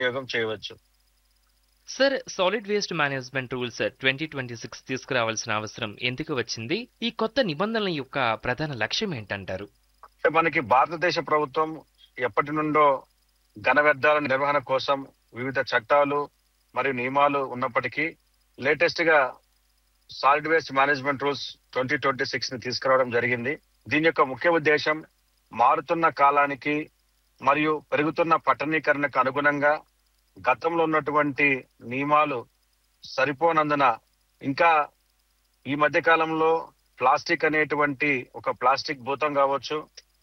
వినియోగం చేయవచ్చు sir solid waste management rules twenty twenty six తీసుకురావాల్సిన అవసరం ఎందుకు వచ్చింది ఈ కొత్త నిబంధనల యొక్క ప్రధాన లక్ష్యం ఏంటంటారు అంటే మనకి భారతదేశ ప్రభుత్వం ఎప్పటి నుండో ఘన వ్యర్థాల నిర్వహణ కోసం వివిధ చట్టాలు మరియు నియమాలు ఉన్నప్పటికీ లేటెస్ట్ గా solid waste management rules twenty twenty six ని తీసుకురావడం జరిగింది దీని యొక్క ముఖ్య ఉద్దేశం మారుతున్న కాలానికి మరియు పెరుగుతున్న పట్టణీకరణకు అనుగుణంగా గతంలో ఉన్నటువంటి నియమాలు సరిపోనందున ఇంకా ఈ మధ్య కాలంలో ప్లాస్టిక్ అనేటువంటి ఒక ప్లాస్టిక్ భూతం కావచ్చు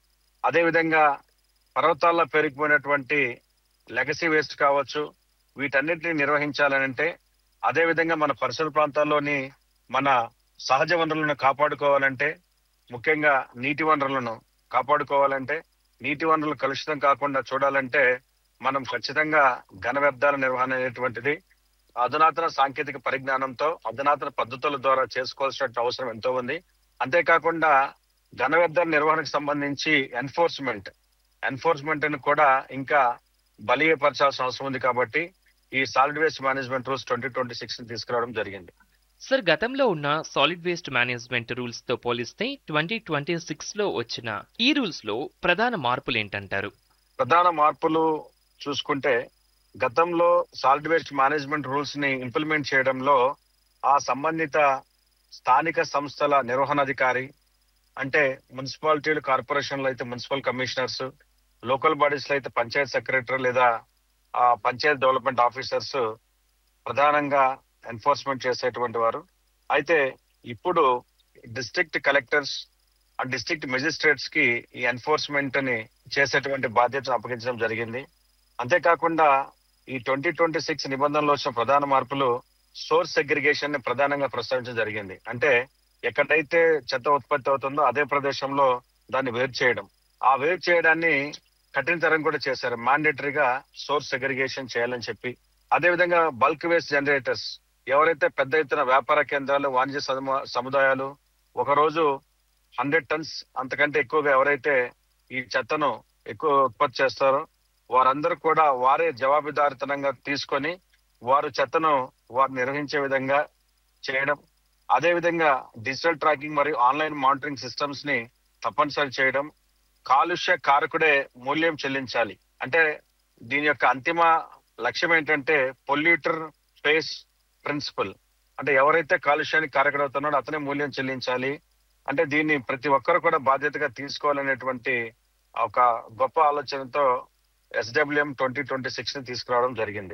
అదే విధంగా పర్వతాల్లో పెరిగిపోయినటువంటి లెగసీ వేస్ట్ కావచ్చు వీటన్నిటిని నిర్వహించాలనంటే అదే విధంగా మన పరిసర ప్రాంతాల్లోని మన సహజ వనరులను కాపాడుకోవాలంటే ముఖ్యంగా నీటి వనరులను కాపాడుకోవాలంటే నీటి వనరులు కలుషితం కాకుండా చూడాలంటే మనం ఖచ్చితంగా ఘన వ్యర్థాల నిర్వహణ అనేటువంటిది అధునాతన సాంకేతిక పరిజ్ఞానంతో అధునాతన పద్ధతుల ద్వారా చేసుకోవాల్సిన అవసరం ఎంతో ఉంది అంతేకాకుండా ఘన వ్యర్థాల నిర్వహణకు సంబంధించి ఎన్ఫోర్స్మెంట్ ఎన్ఫోర్స్మెంట్ ని కూడా ఇంకా బలీయపరచాల్సిన అవసరం ఉంది కాబట్టి ఈ solid waste management rules twenty twenty six ని తీసుకురావడం జరిగింది సార్ గతంలో ఉన్న సాలిడ్ వేస్ట్ మేనేజ్మెంట్ రూల్స్ తో పోలిస్తే ట్వంటీ ట్వంటీ సిక్స్ లో వచ్చిన ఈ రూల్స్ లో ప్రధాన మార్పులు ఏంటంటారు ప్రధాన మార్పులు చూసుకుంటే గతంలో సాలిడ్ వేస్ట్ మేనేజ్మెంట్ రూల్స్ ని ఇంప్లిమెంట్ చేయడంలో ఆ సంబంధిత స్థానిక సంస్థల నిర్వహణాధికారి అంటే మున్సిపాలిటీలు కార్పొరేషన్లు అయితే మున్సిపల్ కమిషనర్స్ లోకల్ బాడీస్ లో అయితే పంచాయత్ సెక్రటరీ లేదా ఆ పంచాయత్ డెవలప్మెంట్ ఆఫీసర్స్ ప్రధానంగా ఎన్ఫోర్స్మెంట్ చేసేటువంటి వారు అయితే ఇప్పుడు district collectors and district magistrates కి ఈ ఎన్ఫోర్స్మెంట్ ని చేసేటువంటి బాధ్యతను అప్పగించడం జరిగింది అంతేకాకుండా ఈ ట్వంటీ ట్వంటీ సిక్స్ నిబంధనలో వచ్చిన ప్రధాన మార్పులు సోర్స్ సెగ్రిగేషన్ ని ప్రధానంగా ప్రస్తావించడం జరిగింది అంటే ఎక్కడైతే చెత్త ఉత్పత్తి అవుతుందో అదే ప్రదేశంలో దాన్ని వేరు చేయడం ఆ వేరు చేయడాన్ని కఠినతరం కూడా చేశారు మాండేటరీగా సోర్స్ సెగ్రిగేషన్ చేయాలని చెప్పి అదే విధంగా బల్క్ వేస్ట్ జనరేటర్స్ ఎవరైతే పెద్ద ఎత్తున వ్యాపార కేంద్రాలు వాణిజ్య సము- సముదాయాలు ఒక రోజు హండ్రెడ్ టన్స్ అంతకంటే ఎక్కువగా ఎవరైతే ఈ చెత్తను ఎక్కువ ఉత్పత్తి చేస్తారో వారందరూ కూడా వారే జవాబుదారితనంగా తీసుకొని వారు చెత్తను వారు నిర్వహించే విధంగా చేయడం అదే విధంగా డిజిటల్ ట్రాకింగ్ మరియు ఆన్లైన్ మానిటరింగ్ సిస్టమ్స్ ని తప్పనిసరి చేయడం కాలుష్య కారకుడే మూల్యం చెల్లించాలి అంటే దీని యొక్క అంతిమ లక్ష్యం ఏంటంటే పొల్యూటర్ స్పేస్ ప్రిన్సిపల్ అంటే ఎవరైతే కాలుష్యానికి కారకుడవుతున్నాడో అతనే మూల్యం చెల్లించాలి అంటే దీన్ని ప్రతి ఒక్కరు కూడా బాధ్యతగా తీసుకోవాలనేటువంటి ఒక గొప్ప ఆలోచనతో ఎస్డబ్ల్యూఎం ట్వంటీ ట్వంటీ సిక్స్ ని తీసుకురావడం జరిగింది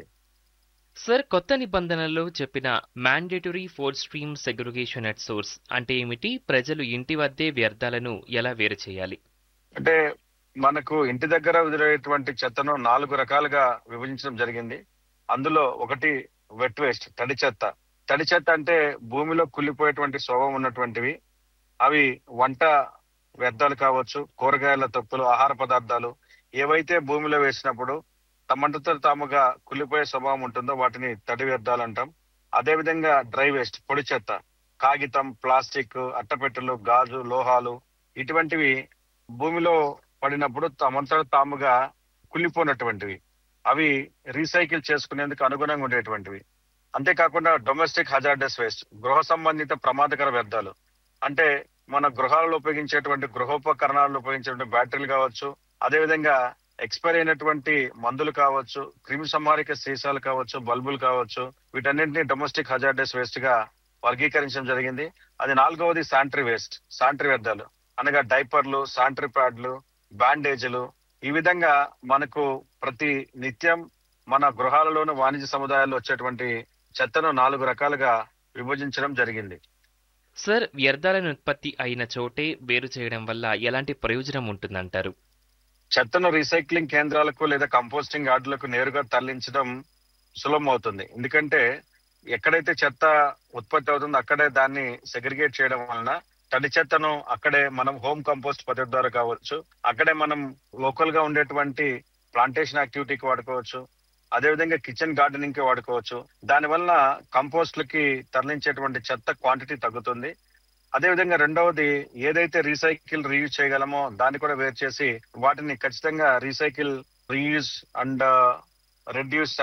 సార్ కొత్త నిబంధనల్లో చెప్పిన mandatory four stream segregation at source అంటే ఏమిటి ప్రజలు ఇంటి వద్దే వ్యర్థాలను ఎలా వేరు చేయాలి అంటే మనకు ఇంటి దగ్గర వదిలేటువంటి చెత్తను నాలుగు రకాలుగా విభజించడం జరిగింది అందులో ఒకటి వెట్ వేస్ట్ తడి చెత్త తడి చెత్త అంటే భూమిలో కుళ్ళిపోయేటువంటి స్వభావం ఉన్నటువంటివి అవి వంట వ్యర్థాలు కావచ్చు కూరగాయల తొక్కులు ఆహార పదార్థాలు ఏవైతే భూమిలో వేసినప్పుడు తమంతతో తాముగా కుళ్ళిపోయే స్వభావం ఉంటుందో వాటిని తడి వ్యర్థాలు అంటాం అదే విధంగా డ్రై వేస్ట్ పొడి చెత్త కాగితం ప్లాస్టిక్ అట్టపెట్టెలు గాజు లోహాలు ఇటువంటివి భూమిలో పడినప్పుడు తమంతట తాముగా కుళ్ళిపోయినటువంటివి అవి రీసైకిల్ చేసుకునేందుకు అనుగుణంగా ఉండేటువంటివి అంతేకాకుండా డొమెస్టిక్ హజార్డస్ వేస్ట్ గృహ సంబంధిత ప్రమాదకర వ్యర్థాలు అంటే మన గృహాలలో ఉపయోగించేటువంటి గృహోపకరణాలను ఉపయోగించేటువంటి బ్యాటరీలు కావచ్చు అదేవిధంగా ఎక్స్పైర్ అయినటువంటి మందులు కావచ్చు క్రిమి సంహారిక సీసాలు కావచ్చు బల్బులు కావచ్చు వీటన్నింటినీ డొమెస్టిక్ హజార్డస్ వేస్ట్ గా వర్గీకరించడం జరిగింది అది నాలుగవది శానిటరీ వేస్ట్ శానిటరీ వ్యర్థాలు అనగా డైపర్లు శానిటరీ ప్యాడ్లు బ్యాండేజీలు ఈ విధంగా మనకు ప్రతి నిత్యం మన గృహాలలోని వాణిజ్య సముదాయాల్లో వచ్చేటువంటి చెత్తను నాలుగు రకాలుగా విభజించడం జరిగింది సార్ వ్యర్థాలను ఉత్పత్తి అయిన చోటే వేరు చేయడం వల్ల ఎలాంటి ప్రయోజనం ఉంటుందంటారు చెత్తను రీసైక్లింగ్ కేంద్రాలకు లేదా కంపోస్టింగ్ యార్డులకు నేరుగా తరలించడం సులభం అవుతుంది ఎందుకంటే ఎక్కడైతే చెత్త ఉత్పత్తి అవుతుందో అక్కడే దాన్ని సెగ్రిగేట్ చేయడం వలన తడి చెత్తను అక్కడే మనం హోమ్ కంపోస్ట్ పద్ధతి ద్వారా కావచ్చు అక్కడే మనం లోకల్ గా ఉండేటువంటి ప్లాంటేషన్ యాక్టివిటీకి వాడుకోవచ్చు అదేవిధంగా కిచెన్ గార్డెనింగ్ కి వాడుకోవచ్చు దానివల్ల కంపోస్ట్లకి తరలించేటువంటి చెత్త క్వాంటిటీ తగ్గుతుంది అదేవిధంగా రెండవది ఏదైతే రీసైకిల్ రీయూజ్ చేయగలమో దాన్ని కూడా వేరు చేసి వాటిని ఖచ్చితంగా రీసైకిల్ రీయూజ్ అండ్ రెడ్యూస్